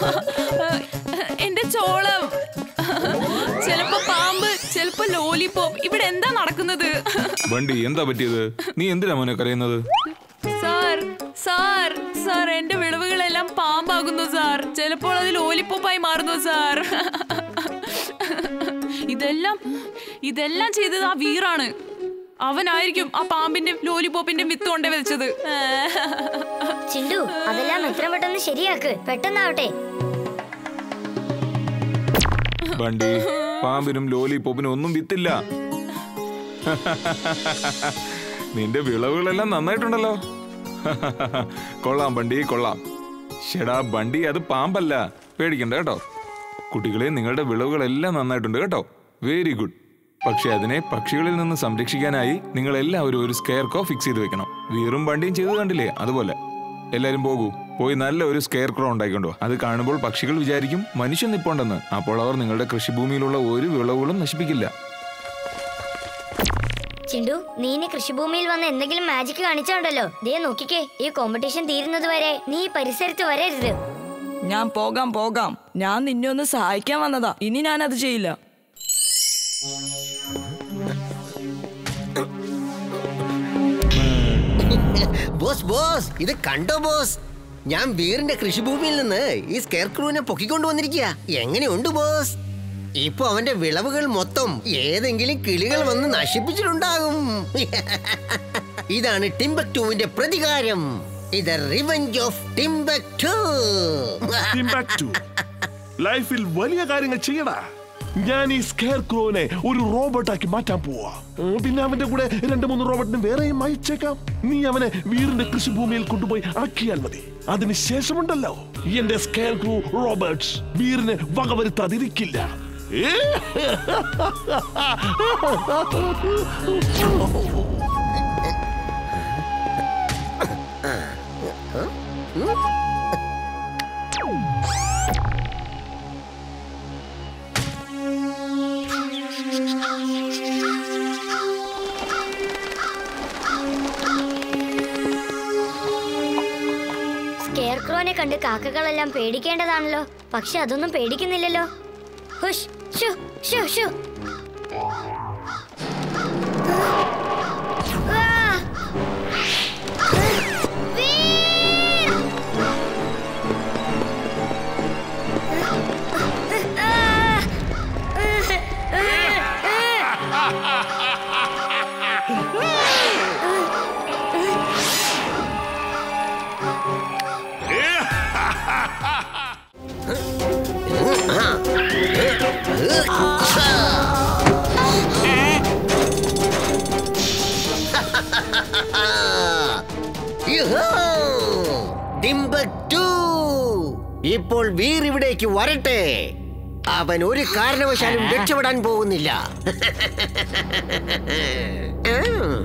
എന്റെ ചോളം ചിലപ്പോ പാമ്പ് ചിലപ്പോ ലോലിപോപ്പ് ഇവിടെ എന്താ നടക്കുന്നത് ബണ്ടി എന്താ പറ്റിയത് നീ എന്തിനാ മോനെ കരയുന്നത് സാർ സാർ സാർ എന്റെ വിളവുകളെല്ലാം പാമ്പാകുന്നു സാർ ചിലപ്പോൾ അത് ലോലിപ്പോപ്പായി മാറുന്നു സാർ ഇതെല്ലാം ഇതെല്ലാം ചെയ്തത് ആ വീറാണ് അവനായിരിക്കും ആ പാമ്പിന്റെ ലോലിപോപ്പിന്റെ വിത്ത് കൊണ്ടേ വെച്ചത് ചിണ്ടു അതെല്ലാം എത്ര പെട്ടെന്ന് ശരിയാക്ക് പെട്ടെന്നാവട്ടെ ബണ്ടി പാമ്പിനും ലോലിപോപ്പിനും ഒന്നും വിത്തില്ല നിന്റെ വിളവുകളെല്ലാം നന്നായിട്ടുണ്ടല്ലോ കൊള്ളാം ബണ്ടി കൊള്ളാം ഷെടാ ബണ്ടി അത് പാമ്പല്ല പേടിക്കണ്ട കേട്ടോ കുട്ടികളെ നിങ്ങളുടെ വിളവുകളെല്ലാം നന്നായിട്ടുണ്ട് കേട്ടോ വെരി ഗുഡ് പക്ഷെ അതിനെ പക്ഷികളിൽ നിന്ന് സംരക്ഷിക്കാനായി നിങ്ങൾ എല്ലാവരും ഒരു സ്കെയർ കോ ഫിക്സ് ചെയ്ത് വെക്കണം വീറും ബണ്ടിയും ചെയ്ത് കണ്ടില്ലേ അതുപോലെ എല്ലാരും പോകൂ പോയി നല്ല ഒരു സ്കെയർ ക്രോ ഉണ്ടായിക്കൊണ്ടോ അത് കാണുമ്പോൾ പക്ഷികൾ വിചാരിക്കും മനുഷ്യൻ നിപ്പോണ്ടെന്ന് അപ്പോൾ അവർ നിങ്ങളുടെ കൃഷിഭൂമിയിലുള്ള ഒരു വിളവുകളും നശിപ്പിക്കില്ല ചിണ്ടു നീ ഇനി കൃഷിഭൂമിയിൽ വന്ന് എന്തെങ്കിലും മാജിക് കാണിച്ചോണ്ടല്ലോ ദേ നോക്കിക്കേ ഈ കോമ്പറ്റീഷൻ തീരുന്നത് വരെ നീ ഈ പരിസരത്ത് വരരുത് ഞാൻ പോകാം പോകാം ഞാൻ നിന്നെ ഒന്ന് സഹായിക്കാൻ വന്നതാ ഇനി ഞാൻ അത് ചെയ്യില്ല ബോസ് ബോസ് ഇത് കണ്ടോ ബോസ് ഞാൻ വീറിന്റെ കൃഷിഭൂമിയിൽ നിന്ന് ഈ സ്കെയർ ക്രൂവിനെ പൊക്കിക്കൊണ്ടു വന്നിരിക്കുക എങ്ങനെയുണ്ട് ബോസ് ഇപ്പൊ അവന്റെ വിളവുകൾ മൊത്തം ഏതെങ്കിലും കിളികൾ വന്ന് നശിപ്പിച്ചിട്ടുണ്ടാകും ഇതാണ് ടിംബക്ടുവിന്റെ പ്രതികാരം ഇത് റിവെഞ്ച് ഓഫ് ടിംബക്ടു ടിംബക്ടു ലൈഫിൽ വലിയ കാര്യങ്ങൾ ചെയ്യടാ ഞാൻ ഈ സ്കെയർ ക്രോനെ ഒരു റോബോട്ടാക്കി മാറ്റാൻ പോവാ ഉം, പിന്നെ അവന്റെ കൂടെ രണ്ട് മൂന്ന് റോബോട്ടിന് വേറെയും അയച്ചേക്കാം നീ അവനെ വീടിന്റെ കൃഷിഭൂമിയിൽ കൊണ്ടുപോയി ആക്കിയാൽ മതി അതിന് ശേഷമുണ്ടല്ലോ എന്റെ സ്കെയർ ക്രൂ റോബർട്ട്സ് വീറിനെ വകവരുത്താതിരിക്കില്ല ഏ? സ്കെയർ ക്രോനെ കണ്ട് കാക്കകളെല്ലാം പേടിക്കേണ്ടതാണല്ലോ പക്ഷെ അതൊന്നും പേടിക്കുന്നില്ലല്ലോ ഹുഷ് ഷു ഷു ഷു ആ! വീർ! ആ! യുഹോ! ടിംബക്ടു! ഇപ്പോൾ വീർ ഇവിടേക്ക് വരട്ടെ അവൻ ഒരു കാരണവശാലും രക്ഷപ്പെടാൻ പോകുന്നില്ല ആ.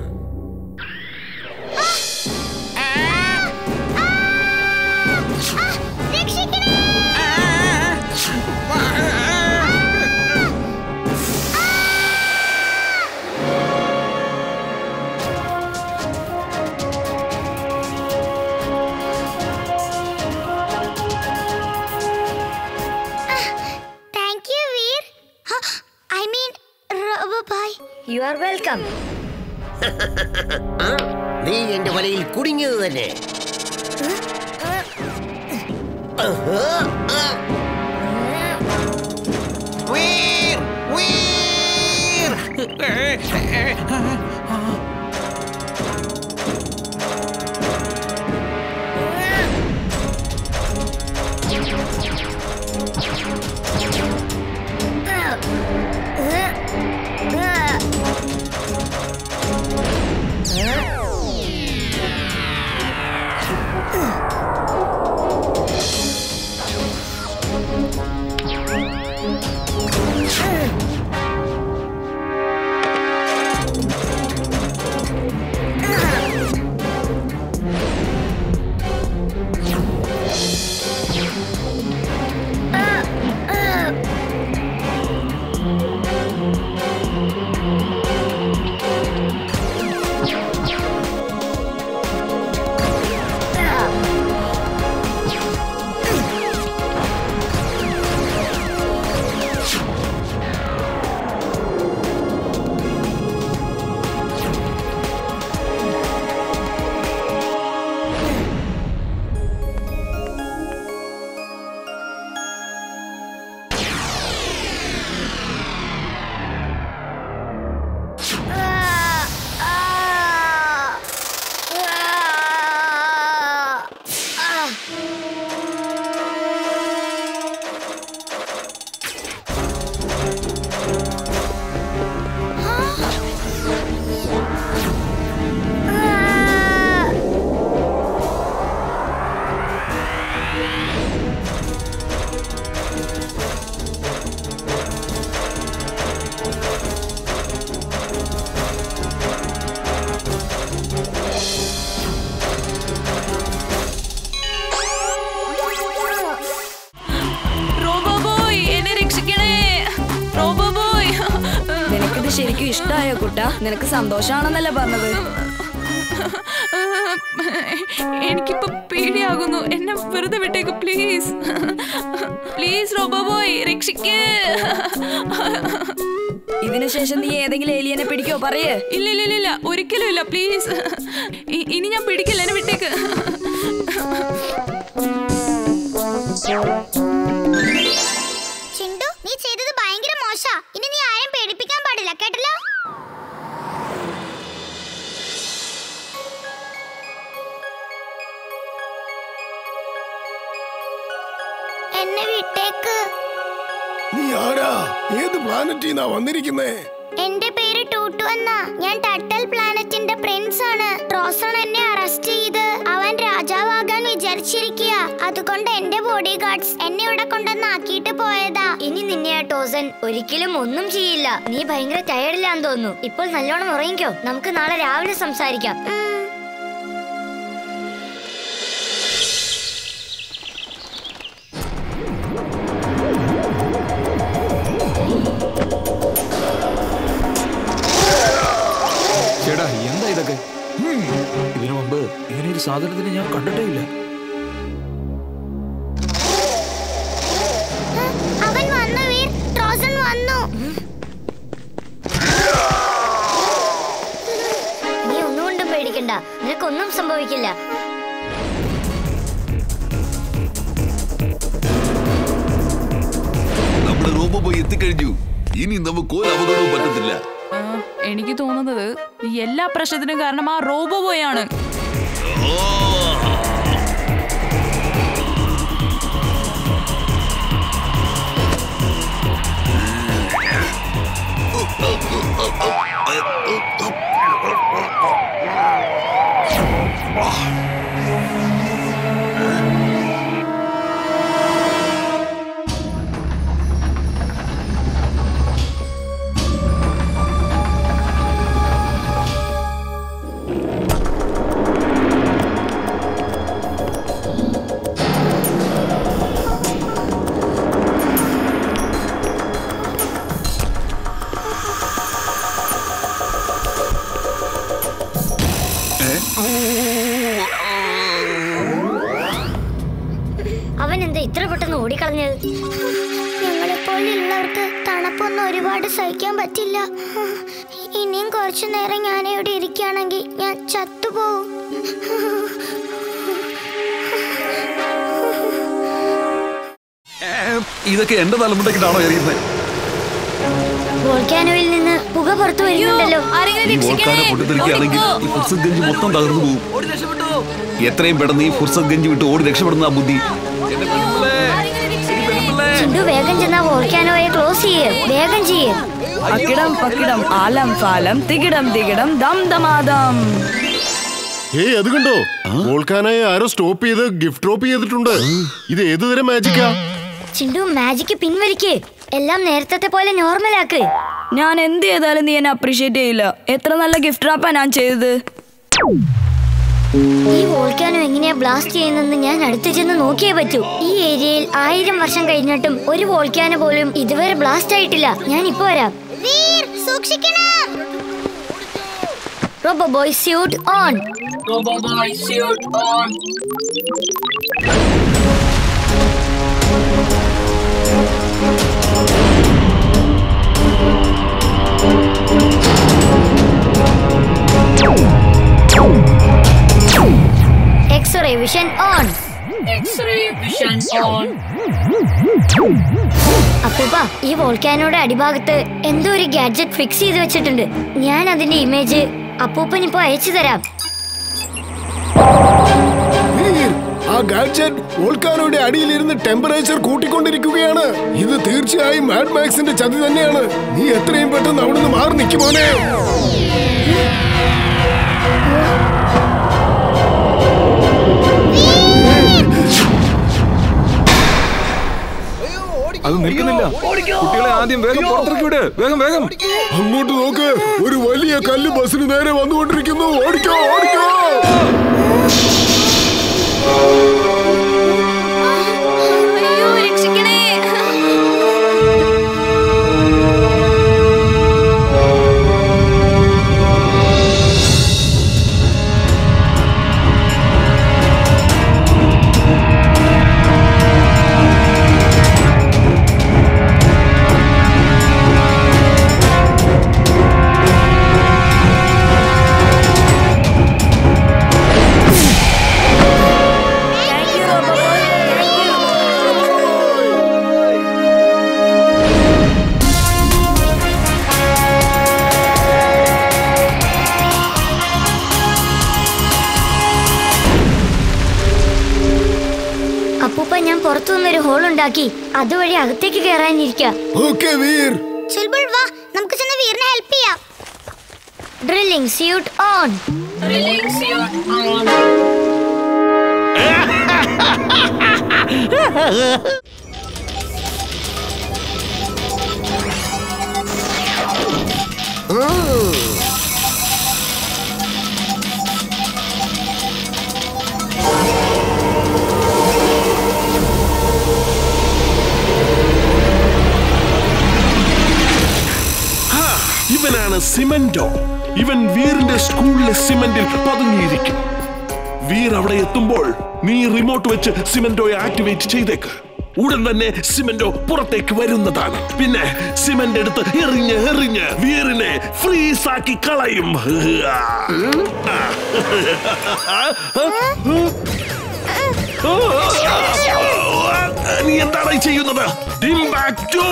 Thank you Veer I mean robo boy you are welcome ആ, നീ എന്റെ വലയിൽ കുടുങ്ങിയത് തന്നെ ആഹാ, ആ. വീർ, വീർ. ഇഷ്ടായോ കുട്ട നിനക്ക് സന്തോഷാണെന്നല്ലേ പറഞ്ഞത് എനിക്കിപ്പോ പേടിയാകുന്നു എന്നെ വെറുതെ വിട്ടേക്ക് പ്ലീസ് പ്ലീസ് റോബോ ബോയ് രക്ഷിക്ക് ഇതിനു ശേഷം നീ ഏതെങ്കിലും ഏലിയനെ പിടിക്കോ പറയേ ഇല്ല ഇല്ല ഇല്ല, ഇല്ല ഒരിക്കലും ഇല്ല പ്ലീസ് ഇനി ഞാൻ പിടിക്കില്ല എന്നെ വിട്ടേക്ക് ചിണ്ടു നീ ചെയ്തത് ഭയങ്കര മോശാ ഇനി നീ ആരും പേടിപ്പിക്കാൻ പാടില്ല കേട്ടല്ലോ എന്നെ വിട്ടേക്ക് നീ ആരാ ഏത് പ്ലാനറ്റിന്നാ വന്നിരിക്കുന്നേ എന്റെ പേര് ടൂട്ടു എന്നാ ഞാൻ ടട്ടൽ പ്ലാനറ്റിന്റെ പ്രിൻസ് ആണ് ട്രോസൺ എന്നെ അറസ്റ്റ് ചെയ്ത് അവൻ രാജാവാകാൻ വിചാരിച്ചിരിക്കുക അതുകൊണ്ട് എന്റെ ബോഡി ഗാർഡ്സ് എന്നെ ഇവിടെ കൊണ്ടുവന്ന് ആക്കിയിട്ട് പോയതാ ഇനി നിന്നെ ആ ടോസൻ ഒരിക്കലും ഒന്നും ചെയ്യില്ല നീ ഭയങ്കര ടയർഡിലാന്ന് തോന്നുന്നു ഇപ്പോൾ നല്ലോണം ഉറങ്ങിക്കോ നമുക്ക് നാളെ രാവിലെ സംസാരിക്കാം ഉം. ചേടാ എന്താ ഇതൊക്കെ ഹും, ഇതിനു മുമ്പ് ഇങ്ങനെ ഒരു സാധനത്തിന് ഞാൻ കണ്ടിട്ടേ ഇല്ല അവൻ വന്നു വീർ ട്രോസൺ വന്നു നീ ഒന്നുകൊണ്ടും പേടിക്കണ്ട നിനക്കൊന്നും സംഭവിക്കില്ല നമ്മുടെ റോബോ പോയി എത്തിക്കഴിഞ്ഞു ഇനി നമുക്ക് ഒരു അപകടവും പറ്റത്തില്ല ആ, എനിക്ക് തോന്നുന്നത് ഈ എല്ലാ പ്രശ്നത്തിനും കാരണം ആ റോബോ ബോയ് ആണ് അവൻ എന്താ ഇത്ര പെട്ടെന്ന് ഓടിക്കളഞ്ഞത് ഞങ്ങളെപ്പോലുള്ളവർക്ക് തണുപ്പൊന്നും ഒരുപാട് സഹിക്കാൻ പറ്റില്ല ഇനിയും കുറച്ചു നേരം ഞാൻ ഇവിടെ ഇരിക്കുകയാണെങ്കിൽ ഞാൻ ചത്തുപോകും ഇതൊക്കെ എന്റെ തലമുണ്ടക്കിട്ടാണോ എറിയുന്നത് വോൾക്കാനോയിൽ നിന്ന് പുക പുറത്തു വരുന്നുണ്ടല്ലോ ആരെങ്കിലും ഈ വോൾക്കാന രക്ഷിക്കണേ പൊട്ടിത്തെറിക്കുകയാണെങ്കിൽ ഈ ഫുർസത് ഗഞ്ച് മൊത്തം തകർന്നു പോകും എത്രയും പെട്ടെന്ന് ഈ ഫുർസത് ഗഞ്ച് വിട്ട് ഓടി രക്ഷപ്പെടുന്ന ആ ബുദ്ധി എന്റെ പെൺപിള്ളേ, എന്റെ പെൺപിള്ളേ. ചിണ്ടു വേഗം ചെന്നാ വോൾക്കാനോയെ ക്ലോസ് ചെയ്യേ വേഗം ചെയ്യേ അക്കിടം പക്കിടം ആലം ഫാലം തികിടം തികിടം ദം ദമാദം ഏയ് അത് കണ്ടോ വോൾക്കാനായി ആരോ സ്റ്റോപ്പ് ചെയ്ത് ഗിഫ്റ്റ് ഡ്രോപ്പ് ചെയ്തിട്ടുണ്ട് ഇത് ഏതുതരം മാജിക്കാ ചിണ്ടു മാജിക്ക് പിൻവലിക്ക് എല്ലാം നേരത്തെ പോലെ നോർമൽ ആക്ക് ഞാൻ എന്ത് ചെയ്താലും നീ എന്നെ അപ്രീഷിയേറ്റ് ചെയ്യില്ല എത്ര നല്ല ഗിഫ്റ്റ് റാപ്പാ ഞാൻ ചെയ്തത് ഈ വോൾക്കാനോ എങ്ങനെയാ ബ്ലാസ്റ്റ് ചെയ്യുന്നെന്ന് ഞാൻ അടുത്ത് ചെന്ന് നോക്കിയേ പറ്റൂ ഈ ഏരിയയിൽ ആയിരം വർഷം കഴിഞ്ഞിട്ടും ഒരു വോൾക്കാനോ പോലും ഇതുവരെ ബ്ലാസ്റ്റ് ആയിട്ടില്ല ഞാൻ ഇപ്പൊ വരാം വീർ സൂക്ഷിക്കണം robo boy suit on x ray vision on അപ്പൂപ്പ ഈ വോൾക്കാനോടെ അടിഭാഗത്ത് എന്തോ ഒരു ഗാഡ്ജറ്റ് ഫിക്സ് ചെയ്ത് വെച്ചിട്ടുണ്ട് ഞാൻ അതിന്റെ ഇമേജ് അപ്പൂപ്പൻ ഇപ്പൊ അയച്ചു തരാം വീർ, ആ ഗാഡ്ജറ്റ് വോൾക്കാനോയുടെ അടിയിലിരുന്ന് ടെമ്പറേച്ചർ കൂട്ടിക്കൊണ്ടിരിക്കുകയാണ് ഇത് തീർച്ചയായും മാഡ് മാക്സിന്റെ ചതി തന്നെയാണ് നീ എത്രയും പെട്ടെന്ന് അവിടുന്ന് മാറി നിൽക്കുമോനെ അത് നിൽക്കുന്നില്ല കുട്ടികളെ ആദ്യം വേഗം പുറത്തിറക്കി വിട് വേഗം വേഗം അങ്ങോട്ട് നോക്ക് ഒരു വലിയ കല്ല് ബസ്സിന് നേരെ വന്നുകൊണ്ടിരിക്കുന്നു ഓടിക്കോ ഓടിക്കോ അയ്യോ രക്ഷിക്കണേ ഉണ്ടാക്കി അതുവഴി അകത്തേക്ക് കയറാനിരിക്ക ഓക്കെ വീർ ചുൽബുൾ വാ നമുക്ക് ചെന്ന് വീറിനെ ഹെൽപ്പ് ചെയ്യാം ഡ്രില്ലിംഗ് സ്യൂട്ട് ഓൺ ഹാ, ഇവനാണ് സിമന്റോ ഇവൻ വീറിന്റെ സ്കൂളിലെ സിമന്റിൽ പതുങ്ങിയിരിക്കും വീർ അവിടെ എത്തുമ്പോൾ നീ റിമോട്ട് വെച്ച് സിമന്റോയെ ആക്ടിവേറ്റ് ചെയ്തേക്ക് ഉടൻ തന്നെ സിമന്റോ പുറത്തേക്ക് വരുന്നതാണ് പിന്നെ സിമന്റ് എടുത്ത് എറിഞ്ഞ് എറിഞ്ഞ് വീറിനെ ഫ്രീസ് ആക്കി കളയും നീ എന്താണ് ഈ ചെയ്യുന്നത് Timbuktu!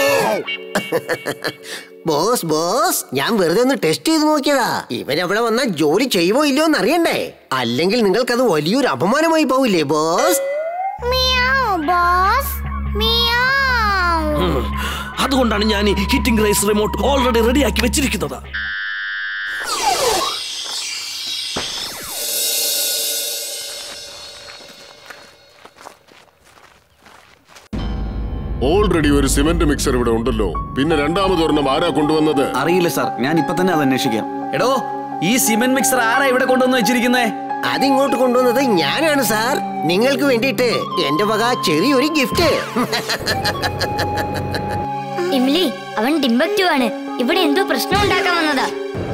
ബോസ് ബോസ് ഞാൻ വെറുതെ ഒന്ന് ടെസ്റ്റ് ചെയ്ത് നോക്കിയതാ ഇവരവിടെ വന്നാൽ ജോലി ചെയ്യുമോ ഇല്ലയോ എന്ന് അറിയണ്ടേ അല്ലെങ്കിൽ നിങ്ങൾക്കത് വലിയൊരു അപമാനമായി പോവില്ലേ ബോസ് മിയാവ് ബോസ് മിയാവ് അതുകൊണ്ടാണ് ഞാൻ ഈ ഹിറ്റിംഗ് റേസ് റിമോട്ട് ഓൾറെഡി റെഡിയാക്കി വെച്ചിരിക്കുന്നത് ഓൾറെഡി ഒരു സിമന്റ് മിക്സർ ഇവിടെ ഉണ്ടല്ലോ പിന്നെ രണ്ടാമതൊരെണ്ണം ആരാ കൊണ്ടുവന്നത് അറിയില്ല സാർ ഞാൻ ഇപ്പൊ തന്നെ അത് അന്വേഷിക്കാം എടോ ഈ സിമെന്റ് മിക്സർ ആരാ ഇവിടെ കൊണ്ടുവന്ന് വെച്ചിരിക്കുന്നേ അതിങ്ങോട്ട് കൊണ്ടുവന്നത് ഞാനാണ് സാർ നിങ്ങൾക്ക് വേണ്ടിയിട്ട് എന്റെ വക ചെറിയൊരു ഗിഫ്റ്റ് ഇംലി അവൻ ഡിംബക്റ്റു ആണ് ഇവിടെ എന്തോ പ്രശ്നം ഉണ്ടാക്കാൻ വന്നതാ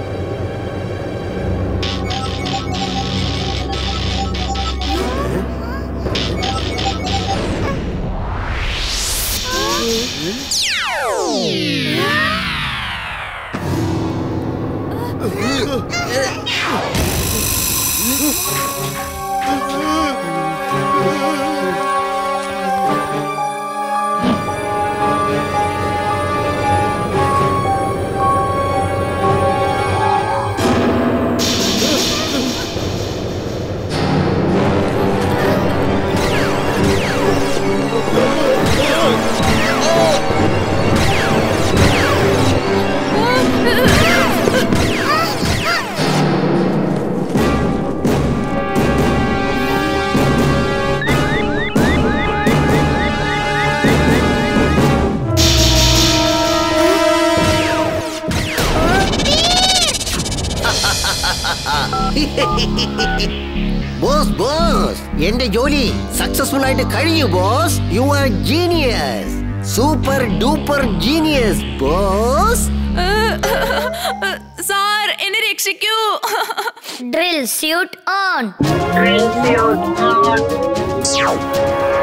ബോസ് ബോസ് എന്റെ ജോലി സക്സസ്ഫുൾ ആയിട്ട് കഴിഞ്ഞു boss you are genius super duper genius boss sir എന്നെ രക്ഷിക്കൂ drill suit on Drill suit on.